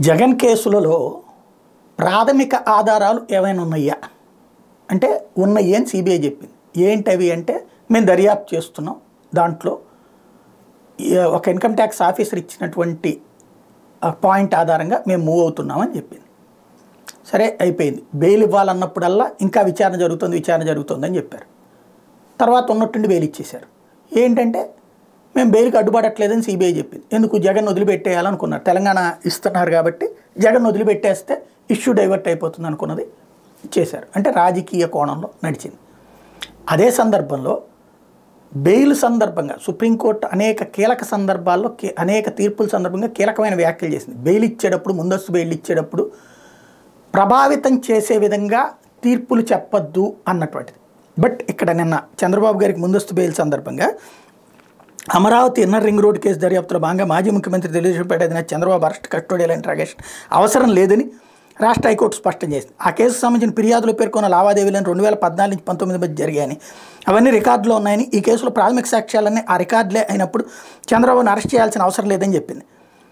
జగన్ కేసులలో ప్రాథమిక ఆధారాలు ఏమైనా ఉన్నాయా అంటే ఉన్నాయి అని సిబిఐ చెప్పింది ఏంటవి అంటే మేము దర్యాప్తు చేస్తున్నాం దాంట్లో ఈ ఒక ఇన్కమ్ ట్యాక్స్ ఆఫీసర్ ఇచ్చినటువంటి ఆ పాయింట్ ఆధారంగా మేము మూవ్ అవుతున్నామని చెప్పింది సరే అయిపోయింది బెయిల్ ఇవ్వాలన్నప్పుడల్లా ఇంకా విచారణ జరుగుతుంది విచారణ జరుగుతుందని చెప్పారు తర్వాత ఉన్నట్టుండి బెయిల్ ఇచ్చేశారు ఏంటంటే మేము బెయిల్కి అడ్డుపడట్లేదని సిబిఐ చెప్పింది ఎందుకు జగన్ వదిలిపెట్టేయాలనుకున్నారు తెలంగాణ ఇస్తున్నారు కాబట్టి జగన్ వదిలిపెట్టేస్తే ఇష్యూ డైవర్ట్ అయిపోతుంది అనుకున్నది చేశారు అంటే రాజకీయ కోణంలో నడిచింది అదే సందర్భంలో బెయిల్ సందర్భంగా సుప్రీంకోర్టు అనేక కీలక సందర్భాల్లో కీ- అనేక తీర్పుల సందర్భంగా కీలకమైన వ్యాఖ్యలు చేసింది బెయిల్ ఇచ్చేటప్పుడు ముందస్తు బెయిల్ ఇచ్చేటప్పుడు ప్రభావితం చేసే విధంగా తీర్పులు చెప్పొద్దు అన్నటువంటిది బట్ ఇక్కడ నిన్న చంద్రబాబు గారికి ముందస్తు బెయిల్ సందర్భంగా Amaravati inner ring road case దర్యాప్తులో భాగంగా మాజీ ముఖ్యమంత్రి తెలుగుదేశం పార్టీ అధినేత చంద్రబాబు అరెస్ట్ కస్టోడియల్ ఇంట్రాగేషన్ అవసరం లేదని రాష్ట్ర హైకోర్టు స్పష్టం చేసింది ఆ కేసుకు సంబంధించిన ఫిర్యాదులు పేర్కొన్న లావాదేవీలను రెండు వేల పద్నాలుగు నుంచి పంతొమ్మిది మధ్య జరిగాయని అవన్నీ రికార్డులో ఉన్నాయని ఈ కేసులో ప్రాథమిక సాక్ష్యాలన్నీ ఆ రికార్డులే అయినప్పుడు చంద్రబాబును అరెస్ట్ చేయాల్సిన అవసరం లేదని చెప్పింది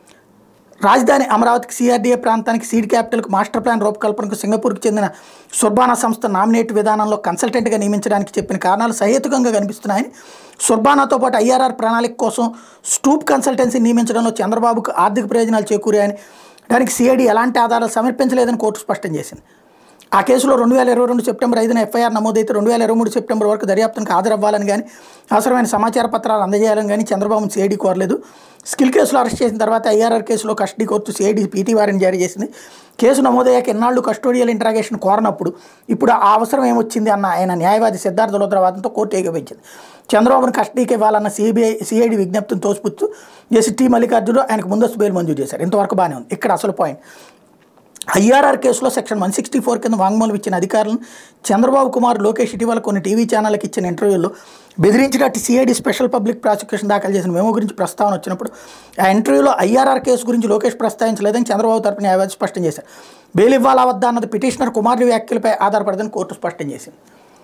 రాజధాని అమరావతికి సిఆర్డీఏ ప్రాంతానికి సీడ్ క్యాపిటల్కు మాస్టర్ ప్లాన్ రూపకల్పనకు సింగపూర్కి చెందిన సుర్బానా సంస్థ నామినేట్ విధానంలో కన్సల్టెంట్గా నియమించడానికి చెప్పిన కారణాలు సహేతుకంగా కనిపిస్తున్నాయని సుర్బానాతో పాటు ఐఆర్ఆర్ ప్రణాళిక కోసం స్టూప్ కన్సల్టెన్సీ నియమించడంలో చంద్రబాబుకు ఆర్థిక ప్రయోజనాలు చేకూరాయని దానికి సిఐడి ఎలాంటి ఆధారాలు సమర్పించలేదని కోర్టు స్పష్టం చేసింది ఆ కేసులో రెండు వేల ఇరవై రెండు సెప్టెంబర్ ఐదున ఎఫ్ఐఆర్ నమోదైతే రెండు వేల ఇరవై మూడు సెప్టెంబర్ వరకు దర్యాప్తునికి హాజరవ్వాలని కానీ అవసరమైన సమాచార పత్రాలు అందజేయాలని కానీ చంద్రబాబును సిఐడి కోరలేదు స్కిల్ కేసులో అరెస్ట్ చేసిన తర్వాత ఐఆర్ఆర్ కేసులో కస్టడీ కోర్టు సిఐడి పీటీ వారిని జారీ చేసింది కేసు నమోదయ్యాక ఎన్నాళ్ళు కస్టోడియల్ ఇంట్రాగేషన్ కోరనప్పుడు ఇప్పుడు ఆ అవసరం ఏమొచ్చింది అన్న ఆయన న్యాయవాది సిద్ధార్థ లోద్ర వాదంతో కోర్టు ఏకపించింది చంద్రబాబును కస్టడీకి ఇవ్వాలన్న సిబిఐ సిఐడి విజ్ఞప్తిని తోసిపుచ్చు జస్టిస్ టి మల్లికార్జున ఆయనకు ముందస్తు బెయిల్ మంజూరు చేశారు ఇంతవరకు బాగానే ఉంది ఇక్కడ అసలు పాయింట్ ఐఆర్ఆర్ కేసులో సెక్షన్ వన్ సిక్స్టీ ఫోర్ కింద వాంగ్మూలం ఇచ్చిన అధికారులను చంద్రబాబు కుమార్ లోకేష్ ఇటీవల కొన్ని టీవీ ఛానళ్ళకి ఇచ్చిన ఇంటర్వ్యూలో బెదిరించినట్టు సిఐడి స్పెషల్ పబ్లిక్ ప్రాసిక్యూషన్ దాఖలు చేసిన మెమో గురించి ప్రస్తావన వచ్చినప్పుడు ఆ ఇంటర్వ్యూలో ఐఆర్ఆర్ కేసు గురించి లోకేష్ ప్రస్తావించలేదని చంద్రబాబు తరపున న్యాయవాది స్పష్టం చేశారు బెయిల్ ఇవ్వాలా వద్దా అన్నది పిటిషనర్ కుమారుడి వ్యాఖ్యలపై ఆధారపడదని కోర్టు స్పష్టం చేసింది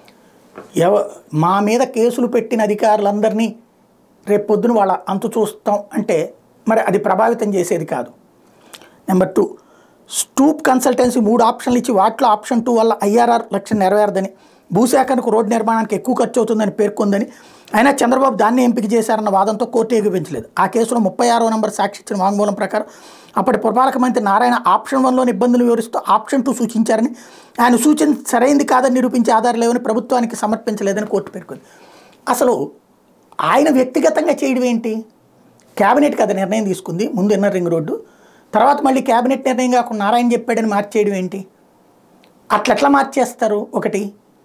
ఎవ మా మీద కేసులు పెట్టిన అధికారులందరినీ రేపు పొద్దున వాళ్ళ అంతు చూస్తాం అంటే మరి అది ప్రభావితం చేసేది కాదు నెంబర్ టూ స్టూప్ కన్సల్టెన్సీ మూడు ఆప్షన్లు ఇచ్చి వాటిలో ఆప్షన్ టూ వల్ల ఐఆర్ఆర్ లక్ష్యం నెరవేరదని భూసేకరణకు రోడ్డు నిర్మాణానికి ఎక్కువ ఖర్చు అవుతుందని పేర్కొందని అయినా చంద్రబాబు దాన్ని ఎంపిక చేశారన్న వాదంతో కోర్టు ఏకపించలేదు ఆ కేసులో ముప్పై ఆరో నంబర్ సాక్షి ఇచ్చిన వాంగ్మూలం ప్రకారం అప్పటి పురపాలక మంత్రి నారాయణ ఆప్షన్ వన్లోని ఇబ్బందులు వివరిస్తూ ఆప్షన్ టూ సూచించారని ఆయన సూచన సరైంది కాదని నిరూపించే ఆధారం లేవని ప్రభుత్వానికి సమర్పించలేదని కోర్టు పేర్కొంది అసలు ఆయన వ్యక్తిగతంగా చేయడం ఏంటి క్యాబినెట్ కదా నిర్ణయం తీసుకుంది ముందు ఇన్నర్ రింగ్ రోడ్డు తర్వాత మళ్ళీ క్యాబినెట్ నిర్ణయం కాకుండా నారాయణ చెప్పాడని మార్చేయడం ఏంటి అట్లెట్లా మార్చేస్తారు ఒకటి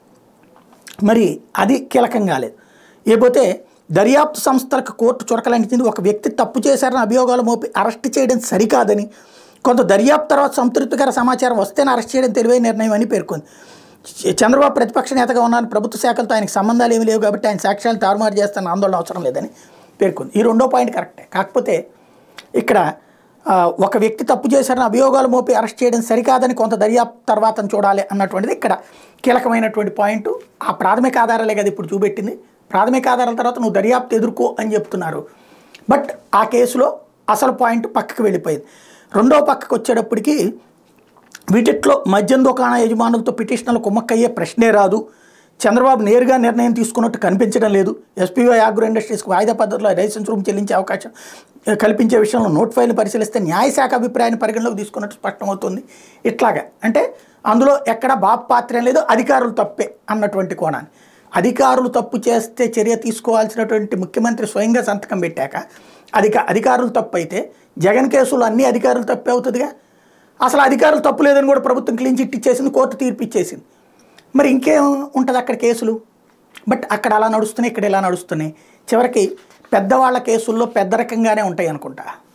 మరి అది కీలకం కాలేదు ఏపోతే దర్యాప్తు సంస్థలకు కోర్టు చురకలంటింది ఒక వ్యక్తి తప్పు చేశారని అభియోగాలు మోపి అరెస్ట్ చేయడం సరికాదని కొంత దర్యాప్తు తర్వాత సంతృప్తికర సమాచారం వస్తేనే అరెస్ట్ చేయడం తెలివైన నిర్ణయం అని పేర్కొంది చ- చంద్రబాబు ప్రతిపక్ష నేతగా ఉన్నారని ప్రభుత్వ శాఖలతో ఆయనకు సంబంధాలు ఏమీ లేవు కాబట్టి ఆయన సాక్ష్యాలు తారుమారు చేస్తాన ఆందోళన అవసరం లేదని పేర్కొంది ఈ రెండో పాయింట్ కరెక్టే కాకపోతే ఇక్కడ ఆ, ఒక వ్యక్తి తప్పు చేశారని అభియోగాలు మోపి అరెస్ట్ చేయడం సరికాదని కొంత దర్యాప్తు తర్వాత చూడాలి అన్నటువంటిది ఇక్కడ కీలకమైనటువంటి పాయింట్ ఆ ప్రాథమిక ఆధారాలే కదా ఇప్పుడు చూపెట్టింది ప్రాథమిక ఆధారాల తర్వాత నువ్వు దర్యాప్తు ఎదుర్కో అని చెప్తున్నారు బట్ ఆ కేసులో అసలు పాయింట్ పక్కకు వెళ్ళిపోయింది రెండో పక్కకు వచ్చేటప్పటికి వీటిట్లో మద్యం దుకాణ యజమానులతో పిటిషన్లు కుమ్మక్కయ్యే ప్రశ్నే రాదు చంద్రబాబు నేరుగా నిర్ణయం తీసుకున్నట్టు కనిపించడం లేదు ఎస్పీవై ఆగ్రో ఇండస్ట్రీస్కి వాయిదా పద్ధతిలో లైసెన్స్ రూమ్ చెల్లించే అవకాశం ఆ, కల్పించే విషయంలో నోట్ ఫైల్ని పరిశీలిస్తే న్యాయశాఖ అభిప్రాయాన్ని పరిగణలోకి తీసుకున్నట్టు స్పష్టమవుతుంది ఇట్లాగా అంటే అందులో ఎక్కడ బాబు పాత్ర ఏం లేదు అధికారులు తప్పే అన్నటువంటి కోణాన్ని అధికారులు తప్పు చేస్తే చర్య తీసుకోవాల్సినటువంటి ముఖ్యమంత్రి స్వయంగా సంతకం పెట్టాక అధిక అధికారులు తప్పు అయితే జగన్ కేసులు అన్ని అధికారులు తప్పే అవుతుందిగా అసలు అధికారులు తప్పు లేదని కూడా ప్రభుత్వం క్లీన్ చిట్ ఇచ్చేసింది కోర్టు తీర్పు ఇచ్చేసింది మరి ఇంకేం ఉంటుంది అక్కడ కేసులు బట్ అక్కడ అలా నడుస్తున్నాయి ఇక్కడ ఇలా నడుస్తున్నాయి చివరికి పెద్దవాళ్ళ కేసుల్లో పెద్ద రకంగానే ఉంటాయి అనుకుంటా